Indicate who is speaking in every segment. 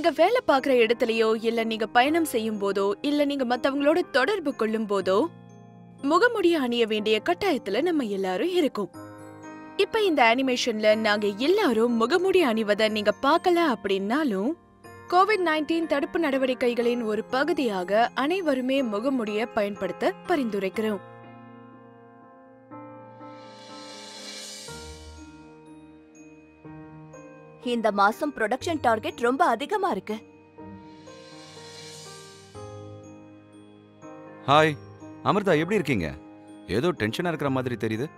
Speaker 1: நீங்க வேலை பார்க்குற இடத்துலயோ இல்ல நீங்க பயணம் செய்யும் போதோ இல்ல நீங்க மத்தவங்களோட தொடர்பு கொள்ளும் போதோ முகமுடி அணிய வேண்டிய கட்டாயத்துல நம்ம எல்லாரும் இருக்கோம் இப்ப இந்த அனிமேஷன்ல நாங்க எல்லாரும் முகமுடி அணிவதை நீங்க பார்க்கல அப்படின்னாலும் கோவிட் 19 தடுப்பு நடவடிக்கைகளின் ஒரு பகுதியாக அனைவருமே முகமுடிய பயன்படுத்த பரிந்துரைக்கிறோம்
Speaker 2: இந்த மாசம் ப்ரொடக்ஷன் டார்கெட் ரொம்ப அதிகமா இருக்கு
Speaker 3: ஹாய் அமிர்தா எப்படி இருக்கீங்க ஏதோ டென்ஷனா இருக்கிற மாதிரி தெரியுது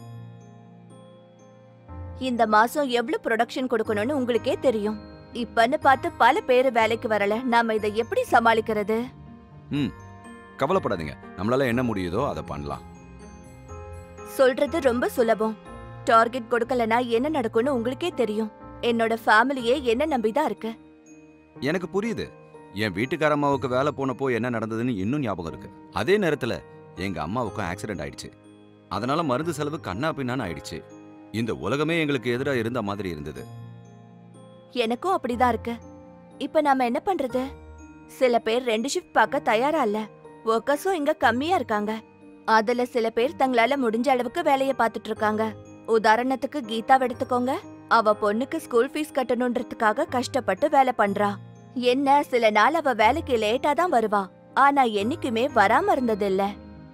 Speaker 2: இந்த மாசம் எவ்வளவு ப்ரொடக்ஷன் கொடுக்கணும்னு உங்களுக்கே தெரியும் இப்பன்னு பார்த்து பல பேர் வேலைக்கு வரல நாம இதை எப்படி சமாளிக்கிறது
Speaker 3: கவலைப்படாதீங்க நம்மளால என்ன முடியுதோ அதை பண்ணலாம்
Speaker 2: சொல்றது ரொம்ப சுலபம் டார்கெட் கொடுக்கலனா என்ன நடக்கும்னு உங்களுக்கே தெரியும் என்னோட ஃபேமிலியே என்ன நம்பிதான் இருக்கு
Speaker 3: எனக்கு புரியுது என் வீட்டுக்கார அம்மாவுக்கு வேலை போனப்போ என்ன நடந்ததுன்னு இன்னும் ஞாபகம் இருக்கு அதே நேரத்துல எங்க அம்மாவுக்கும் ஆக்சிடென்ட் ஆயிடுச்சு அதனால மருந்து செலவு கண்ணா பின்னான்னு ஆயிடுச்சு இந்த உலகமே எங்களுக்கு எதிராக இருந்த மாதிரி இருந்தது
Speaker 2: எனக்கும் அப்படிதான் இருக்கு இப்ப நாம என்ன பண்றது சில பேர் ரெண்டு ஷிஃப்ட் பார்க்க தயாரா இல்ல ஒர்க்கர்ஸும் இங்க கம்மியா இருக்காங்க அதுல சில பேர் தங்களால முடிஞ்ச அளவுக்கு வேலைய பார்த்துட்டு இருக்காங்க உதாரணத்துக்கு கீதாவை எடுத்துக்கோங்க அவ பொண்ணுக்கு ஸ்கூல் ஃபீஸ் கட்டணுன்றதுக்காக கஷ்டப்பட்டு வேலை பண்றா என்ன சில நாள் அவ வேலைக்கு லேட்டா தான் வருவா ஆனா என்னைக்குமே வராம இருந்தது இல்ல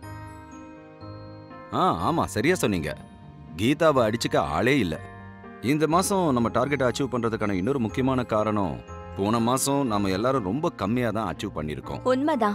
Speaker 3: ஆ ஆமா சரியா சொன்னீங்க கீதாவை அடிச்சுக்க ஆளே இல்ல இந்த மாசம் நம்ம டார்கெட்டை அச்சீவ் பண்றதுக்கான இன்னொரு முக்கியமான காரணம் போன மாசம் நம்ம எல்லாரும் ரொம்ப கம்மியா தான் அச்சீவ் பண்ணியிருக்கோம்
Speaker 2: உண்மைதான்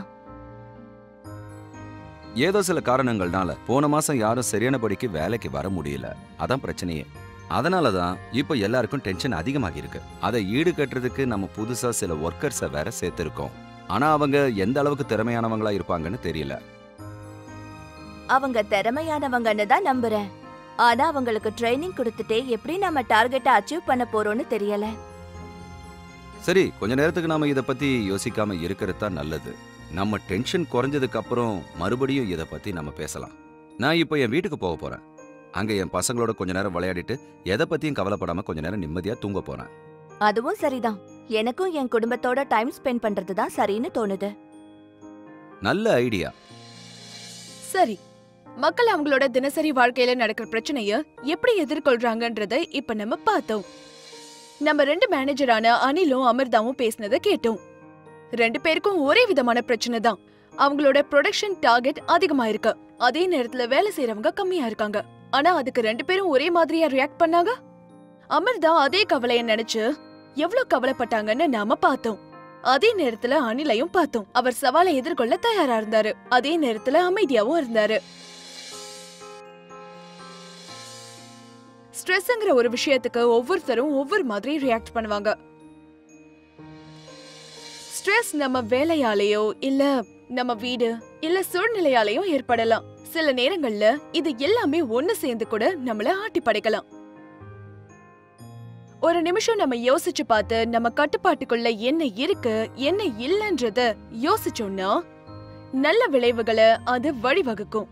Speaker 3: ஏதோ சில காரணங்கள்னால போன மாசம் யாரும் சரியானபடிக்கு வேலைக்கு வர முடியல அதான் பிரச்சனையே அதனால தான் இப்போ எல்லாருக்கும் டென்ஷன் அதிகமாகி இருக்கு அதை ஈடு கட்டுறதுக்கு நம்ம புதுசா சில ஒர்க்கர்ஸை வேற சேர்த்திருக்கோம் ஆனா அவங்க எந்த அளவுக்கு திறமையானவங்களா இருப்பாங்கன்னு தெரியல
Speaker 2: அவங்க திறமையானவங்கன்னு தான் நம்புறேன் ஆனா அவங்களுக்கு ட்ரைனிங் கொடுத்துட்டே எப்படி நம்ம டார்கெட்டை அச்சீவ் பண்ண போறோம்னு தெரியல
Speaker 3: சரி கொஞ்ச நேரத்துக்கு நாம இத பத்தி யோசிக்காம இருக்கிறது தான் நல்லது நம்ம டென்ஷன் குறைஞ்சதுக்கு அப்புறம் மறுபடியும் இத பத்தி நம்ம பேசலாம் நான் இப்போ என் வீட்டுக்கு போக போறேன் அங்க என் பசங்களோட கொஞ்ச நேரம் விளையாடிட்டு எதை பத்தியும் கவலைப்படாம கொஞ்ச நேரம் நிம்மதியா தூங்க போறேன்
Speaker 2: அதுவும் சரிதான் எனக்கும் என் குடும்பத்தோட டைம் ஸ்பெண்ட் பண்றது தான் சரின்னு தோணுது
Speaker 3: நல்ல ஐடியா
Speaker 1: சரி மக்கள் அவங்களோட தினசரி வாழ்க்கையில நடக்கிற பிரச்சனைய எப்படி எதிர்கொள்றாங்கன்றத இப்ப நம்ம பார்த்தோம் நம்ம ரெண்டு மேனேஜரான அனிலும் அமிர்தாவும் பேசினதை கேட்டோம் ரெண்டு பேருக்கும் ஒரே விதமான பிரச்சனை தான் அவங்களோட ப்ரொடக்ஷன் டார்கெட் அதிகமா இருக்கு அதே நேரத்துல வேலை செய்யறவங்க கம்மியா இருக்காங்க ஆனா அதுக்கு ரெண்டு பேரும் ஒரே மாதிரியா ரியாக்ட் பண்ணாங்க அமிர்தா அதே கவலைய நினைச்சு எவ்வளவு கவலைப்பட்டாங்கன்னு நாம பார்த்தோம் அதே நேரத்துல அனிலையும் பார்த்தோம் அவர் சவாலை எதிர்கொள்ள தயாரா இருந்தாரு அதே நேரத்துல அமைதியாவும் இருந்தாரு ஸ்ட்ரெஸ்ங்கிற ஒரு விஷயத்துக்கு ஒவ்வொருத்தரும் ஒவ்வொரு மாதிரி ரியாக்ட் பண்ணுவாங்க ஸ்ட்ரெஸ் நம்ம வேலையாலேயோ இல்ல நம்ம வீடு இல்ல சூழ்நிலையாலேயோ ஏற்படலாம் சில நேரங்கள்ல இது எல்லாமே ஒண்ணு சேர்ந்து கூட நம்மள ஆட்டி படைக்கலாம் ஒரு நிமிஷம் நம்ம யோசிச்சு பார்த்து நம்ம கட்டுப்பாட்டுக்குள்ள என்ன இருக்கு என்ன இல்லன்றத யோசிச்சோம்னா நல்ல விளைவுகளை அது வழிவகுக்கும்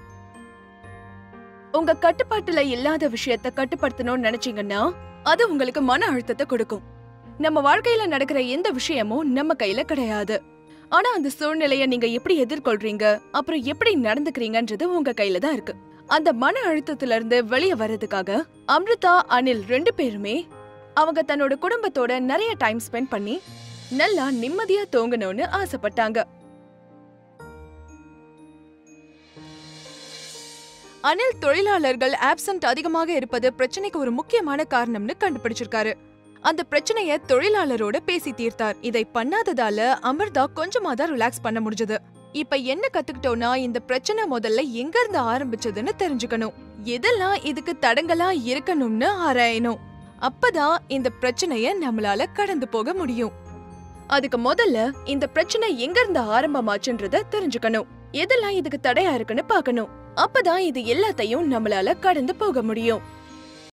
Speaker 1: உங்க கட்டுப்பாட்டுல இல்லாத விஷயத்த கட்டுப்படுத்தணும்னு நினைச்சீங்கன்னா அது உங்களுக்கு மன அழுத்தத்தை கொடுக்கும் நம்ம வாழ்க்கையில நடக்கிற எந்த விஷயமும் நம்ம கையில கிடையாது ஆனா அந்த சூழ்நிலைய நீங்க எப்படி எதிர்கொள்றீங்க அப்புறம் எப்படி நடந்துக்கிறீங்கன்றது உங்க கையில தான் இருக்கு அந்த மன அழுத்தத்துல இருந்து வெளியே வர்றதுக்காக அம்ரிதா அனில் ரெண்டு பேருமே அவங்க தன்னோட குடும்பத்தோட நிறைய டைம் ஸ்பெண்ட் பண்ணி நல்லா நிம்மதியா தூங்கணும்னு ஆசைப்பட்டாங்க அனில் தொழிலாளர்கள் ஆப்சென்ட் அதிகமாக இருப்பது பிரச்சனைக்கு ஒரு முக்கியமான காரணம்னு கண்டுபிடிச்சிருக்காரு அந்த பிரச்சனைய தொழிலாளரோட பேசி தீர்த்தார் இதை பண்ணாததால அமிர்தா கொஞ்சமா தான் ரிலாக்ஸ் பண்ண முடிஞ்சது இப்ப என்ன கத்துக்கிட்டோம்னா இந்த பிரச்சனை முதல்ல எங்க இருந்து ஆரம்பிச்சதுன்னு தெரிஞ்சுக்கணும் எதெல்லாம் இதுக்கு தடங்கலா இருக்கணும்னு ஆராயணும் அப்பதான் இந்த பிரச்சனைய நம்மளால கடந்து போக முடியும் அதுக்கு முதல்ல இந்த பிரச்சனை எங்க இருந்து ஆரம்பமாச்சுன்றத தெரிஞ்சுக்கணும் எதெல்லாம் இதுக்கு தடையா இருக்குன்னு பார்க்கணும் அப்பதான் இது எல்லாத்தையும் நம்மளால கடந்து போக முடியும்